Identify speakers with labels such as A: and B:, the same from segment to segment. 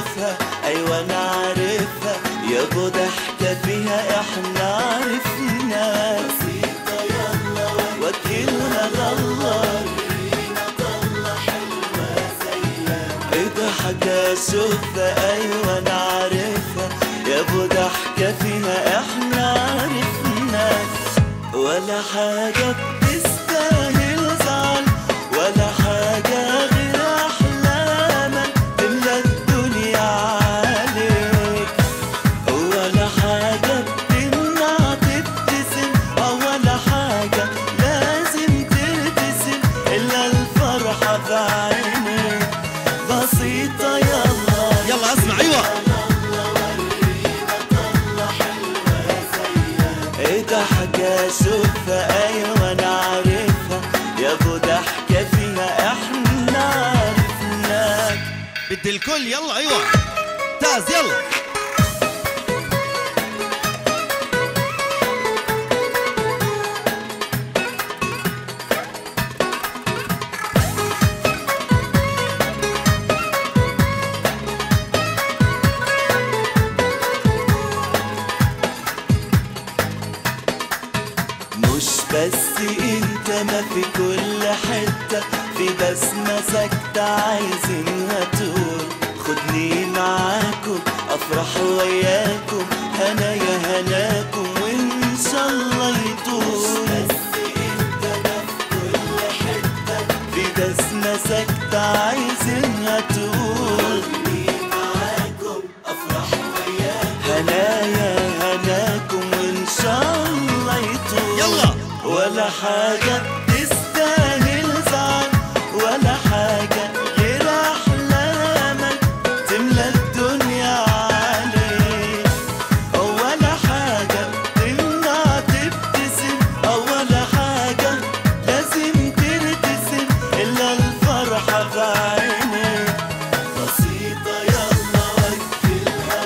A: اشوفها ايوه انا عارفها يا ابو ضحكة فيها احنا عرفنا بسيطة يلا وكلها الله ايه ضحكة اشوفها ايوه انا عارفها يا ابو ضحكة فيها احنا عرفنا ولا حاجة بتستاهل زعل ولا حاجة غير أحلامك تملى الدنيا عليك ولا حاجة بتمنع تبتسم أو ولا حاجة لازم ترتسم إلا الفرحة في عينيك بسيطة يلا
B: يلا اسمع ايوه
A: ايه ضحكة اشوفها ايوه انا عارفها يا ابو ضحكة فيها احنا عرفناك
B: بدي الكل يلا ايوه ممتاز يلا
A: مش بس انت ما في كل حتة في بسمة ساكتة عايزينها تقول خدني معاكم افرح وياكم هنا يا هناكم وان شاء الله يطول بس انت ما في كل حتة في بسمة ساكتة عايزينها تقول خدني معاكم افرح وياكم هنايا هناكم وان شاء الله يطول
B: يلا.
A: ولا حاجة تستاهل زعل ولا حاجة غير أحلامك تملى الدنيا عليك ولا حاجة تمنع تبتسم ولا حاجة لازم ترتسم إلا الفرحة في عينيك بسيطة يلا وكلها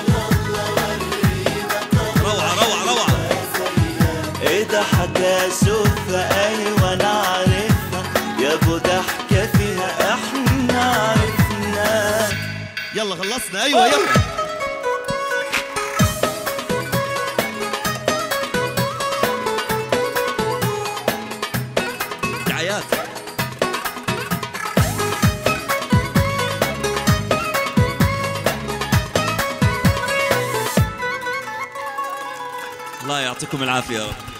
B: روعه روعه روعه
A: ايه ضحكة اشوفها ايوه انا عارفها يا ابو ضحكة فيها احنا عرفناك
B: يلا خلصنا ايوه يلا دعايات الله يعطيكم العافيه